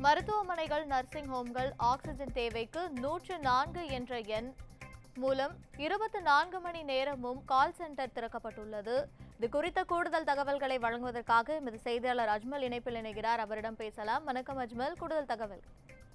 மருத்துவமனைகள் nursing ஹோம்கள் oxygen தேவைக்கு நூற்று நான்கு என்ற எண் மூலம் இருபத்தி நான்கு மணி நேரமும் கால் சென்டர் திறக்கப்பட்டுள்ளது இது குறித்த கூடுதல் தகவல்களை வழங்குவதற்காக எமது செய்தியாளர் அஜ்மல் இணைப்பில் இணைகிறார் அவரிடம் பேசலாம் வணக்கம் அஜ்மல் கூடுதல் தகவல்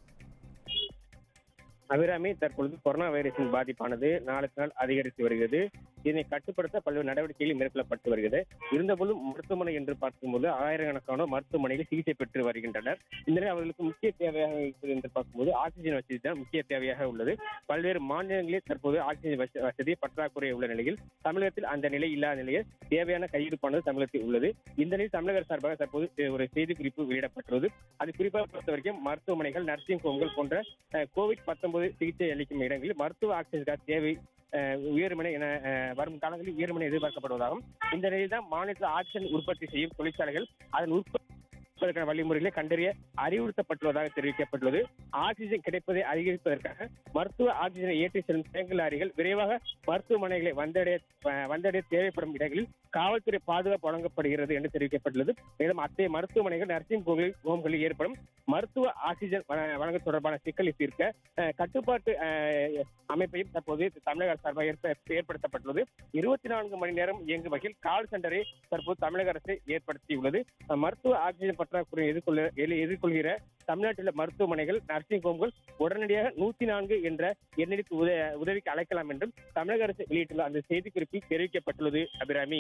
அபிராமி தற்பொழுது கொரோனா வைரஸின் பாதிப்பானது நாளுக்கு நாள் அதிகரித்து வருகிறது இதனை கட்டுப்படுத்த பல்வேறு நடவடிக்கைகள் மேற்கொள்ளப்பட்டு வருகிறது இருந்தபோதும் மருத்துவமனை என்று பார்க்கும்போது ஆயிரக்கணக்கான மருத்துவமனைகள் சிகிச்சை பெற்று வருகின்றனர் இந்த நிலையில் அவர்களுக்கு முக்கிய தேவையாக இருப்பது என்று பார்க்கும்போது ஆக்சிஜன் வசதி தான் முக்கிய தேவையாக உள்ளது பல்வேறு மாநிலங்களில் தற்போது ஆக்சிஜன் வச- வசதி பற்றாக்குறை உள்ள நிலையில் தமிழகத்தில் அந்த நிலை இல்லாத நிலையில் தேவையான கையிருப்பானது தமிழகத்தில் உள்ளது இந்த நிலையில் தமிழக அரசு சார்பாக தற்போது அஹ், ஒரு செய்திக்குறிப்பு வெளியிடப்பட்டுள்ளது அது குறிப்பாக பொறுத்த வரைக்கும் மருத்துவமனைகள் நர்சிங் ஹோம்கள் போன்ற அஹ், கோவிட் 19 சிகிச்சை அளிக்கும் இடங்களில் மருத்துவ ஆக்சிஜன் தேவை அஹ், உயரும் என என, அஹ், வரும் காலங்களில் உயரும் என எதிர்பார்க்கப்படுவதாகவும் இந்த நிலையில் தான் மாநிலத்தில் ஆக்சிஜன் உற்பத்தி செய்யும் தொழிற்சாலைகள் அதன் உற்பத்தி செய்வதற்கான வழிமுறைகளை கண்டறிய அறிவுறுத்தப்பட்டுள்ளதாக தெரிவிக்கப்பட்டுள்ளது ஆக்சிஜன் கிடைப்பதை அதிகரிப்பதற்காக மருத்துவ ஆக்சிஜனை ஏற்றி செல்லும் டேங்கு லாரிகள் விரைவாக மருத்துவமனைகளை வந்தடைய அஹ், வந்தடைய தேவைப்படும் இடங்களில் காவல்துறை பாதுகாப்பு வழங்கப்படுகிறது என்று தெரிவிக்கப்பட்டுள்ளது மேலும் அத்தகைய மருத்துவமனைகள் நர்சிங் ஹோம்களில் ஹோம்களில் ஏற்படும் மருத்துவ ஆக்சிஜன் வழ- வழங்க தொடர்பான சிக்கலை தீர்க்க அஹ், கட்டுப்பாட்டு அஹ், அமைப்பையும் தற்போது தமிழக அரசு சார்பாக ஏற்ப- ஏற்படுத்தப்பட்டுள்ளது இருபத்தி நான்கு மணி நேரம் இயங்கும் வகையில் கால் சென்டரை தற்போது தமிழக அரசு ஏற்படுத்தியுள்ளது அஹ், மருத்துவ ஆக்சிஜன் பற்றாக்குறை எதிர்கொள்ள எதிர்- எதிர்கொள்கிற தமிழ்நாட்டில் உள்ள மருத்துவமனைகள் நர்சிங் ஹோம்கள் உடனடியாக நூத்தி நான்கு என்ற எண்ணிற்கு உத- உதவிக்கு அழைக்கலாம் என்றும் தமிழக அரசு வெளியிட்டுள்ள அந்த செய்திக்குறிப்பில் தெரிவிக்கப்பட்டுள்ளது அபிராமி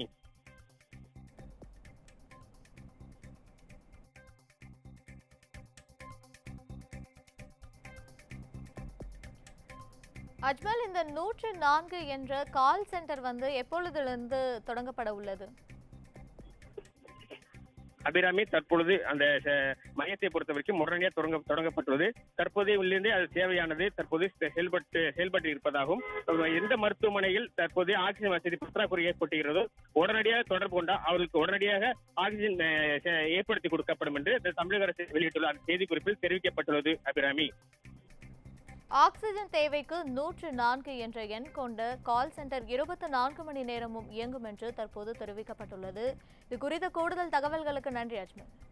அஜ்மல் இந்த நூற்று நான்கு என்ற கால் சென்டர் வந்து எப்பொழுதிலிருந்து தொடங்கப்பட உள்ளது அபிராமி தற்பொழுது அந்த ச- மையத்தை பொறுத்த வரைக்கும் உடனடியாக தொடங்க தொடங்கப்பட்டுள்ளது தற்போதைய உள்ளிருந்தே அது தேவையானது தற்போது செ- செயல்பட்டு செயல்பட்டு இருப்பதாகவும் அஹ் எந்த மருத்துவமனையில் தற்போதைய ஆக்சிஜன் வசதி பற்றாக்குறை ஏற்பட்டுகிறதோ உடனடியாக தொடர்பு கொண்டால் அவர்களுக்கு உடனடியாக ஆக்சிஜன் அஹ், செ- ஏற்படுத்தி கொடுக்கப்படும் என்று இந்த தமிழக அரசு வெளியிட்டுள்ள அந்த செய்திக்குறிப்பில் தெரிவிக்கப்பட்டுள்ளது அபிராமி ஆக்ஸிஜன் தேவைக்கு நூற்று நான்கு என்ற எண் கொண்ட கால் சென்டர் இருபத்தி நான்கு மணி நேரமும் இயங்கும் என்று தற்போது தெரிவிக்கப்பட்டுள்ளது இது குறித்த கூடுதல் தகவல்களுக்கு நன்றி அஜ்மல்